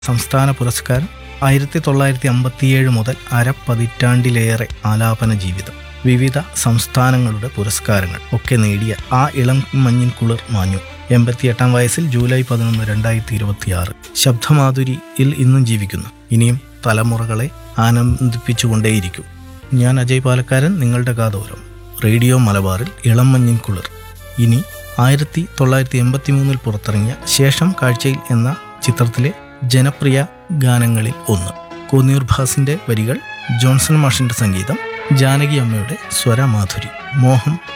സംസ്ഥാന പുരസ്കാരം ആയിരത്തി തൊള്ളായിരത്തി അമ്പത്തിയേഴ് മുതൽ അരപ്പതിറ്റാണ്ടിലേറെ ആലാപന ജീവിതം വിവിധ സംസ്ഥാനങ്ങളുടെ പുരസ്കാരങ്ങൾ ഒക്കെ നേടിയ ആ ഇളം മഞ്ഞിൻ കുളിർ മാഞ്ഞു എൺപത്തിയെട്ടാം വയസ്സിൽ ജൂലൈ പതിനൊന്ന് രണ്ടായിരത്തി ഇരുപത്തിയാറ് ശബ്ദമാധുരിയിൽ ഇന്നും ജീവിക്കുന്നു ഇനിയും തലമുറകളെ ആനന്ദിപ്പിച്ചുകൊണ്ടേയിരിക്കും ഞാൻ അജയ് പാലക്കാരൻ നിങ്ങളുടെ കാതോരം റേഡിയോ മലബാറിൽ ഇളം മഞ്ഞിൻ കുളിർ ഇനി ആയിരത്തി തൊള്ളായിരത്തി എൺപത്തി മൂന്നിൽ പുറത്തിറങ്ങിയ ശേഷം കാഴ്ചയിൽ എന്ന ചിത്രത്തിലെ ജനപ്രിയ ഗാനങ്ങളിൽ ഒന്ന് കോന്നിയൂർ ഭാസിന്റെ വരികൾ ജോൺസൺ മാഷിന്റെ സംഗീതം ജാനകി അമ്മയുടെ സ്വരമാധുരി മോഹം